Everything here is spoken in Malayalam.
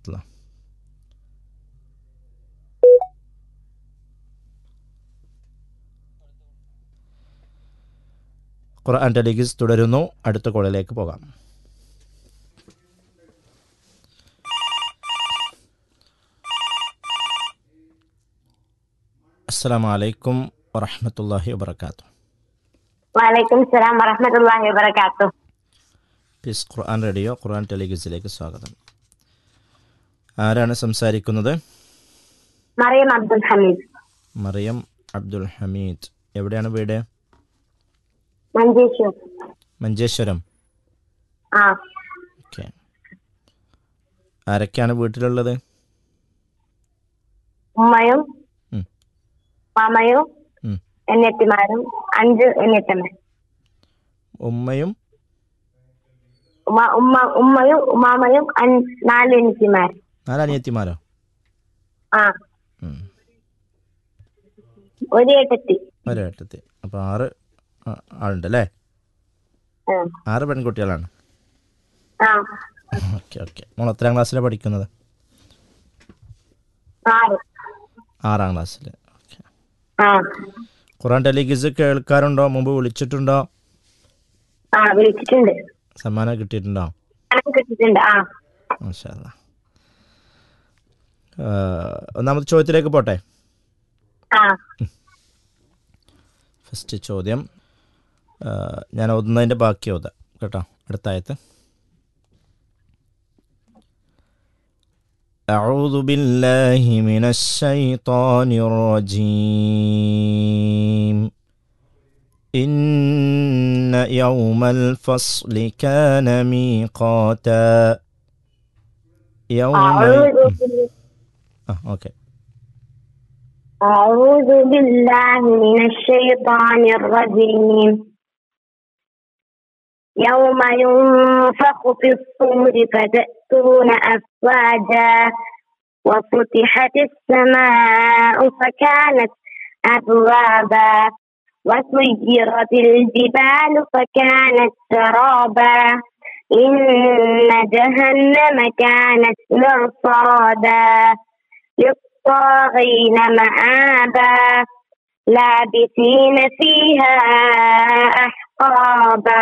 വറഹമത്തുള്ള ഖുർആൻ ടെലിഗിസ് തുടരുന്നു അടുത്ത കോളിലേക്ക് പോകാം അസ്സലാമു അലൈക്കും വറഹമത്തല്ലാഹി വബർക്കാത്തു വലൈക്കും സലാം വറഹമത്തല്ലാഹി വബറകാത്തു പീസ് ഖുർആൻ റേഡിയോ ഖുർആൻ ടെലിഗിസിലേക്ക് സ്വാഗതം ആരാണ് സംസാരിക്കുന്നത് മറിയം അബ്ദുൽ ഹമീദ് മറിയം അബ്ദുൽ ഹമീദ് എവിടെയാണ് വീട് മഞ്ചേശ്വർ മഞ്ചേശ്വരം ആ ഓക്കെ ആരൊക്കെയാണ് വീട്ടിലുള്ളത് ഉമ്മയും ഉം. മാമയും ഉം. എന്നെത്തിമാരും അഞ്ച് എന്നെത്തമ്മ ഉമ്മയും ഉമ്മ ഉമ്മ ഉമ്മയും ഉമാമയും അഞ്ച് നാല് എനിത്തിമാർ നാല് അനിയത്തിമാരോ ആ ഉം. ഒരു ഏട്ടത്തി ഒരേട്ടത്തി അപ്പോൾ ആറ് ആ- ആളുണ്ട് അല്ലേ ആ. ആറ് പെൺകുട്ടികളാണ് ആ ഓക്കെ ഓക്കെ മോൾ എത്രാം ക്ലാസ്സിലാണ് പഠിക്കുന്നത് ആറ് ആറാം ക്ലാസ്സിൽ ഓക്കെ ആ ഖുറാൻ ടെലിഗിസ് കേൾക്കാറുണ്ടോ മുമ്പ് വിളിച്ചിട്ടുണ്ടോ ആ വിളിച്ചിട്ടുണ്ട് സമ്മാനം കിട്ടിയിട്ടുണ്ടോ പണം കിട്ടിയിട്ടുണ്ട് ആ മാഷാ അല്ലാ. ആ, ഒന്നാമത്തെ ചോദ്യത്തിലേക്ക് പോട്ടെ ആ ഫസ്റ്റ് ചോദ്യം ആ, ഞാൻ ഓതുന്നതിൻ്റെ ബാക്കി ഓതാം കേട്ടോ അടുത്ത ആയത്ത് أعوذ بالله من الشيطان الرجيم إن يوم الفصل كان ميقاتا يوم أعوذ بال- آه أوكي أعوذ بالله من الشيطان الرجيم يوم ينفخ في الصور فتأتون أفواجا وفتحت السماء فكانت أبوابا وسيرت الجبال فكانت سرابا إن جهنم كانت مرصادا للطاغين مآبا لابثين فيها أحقابا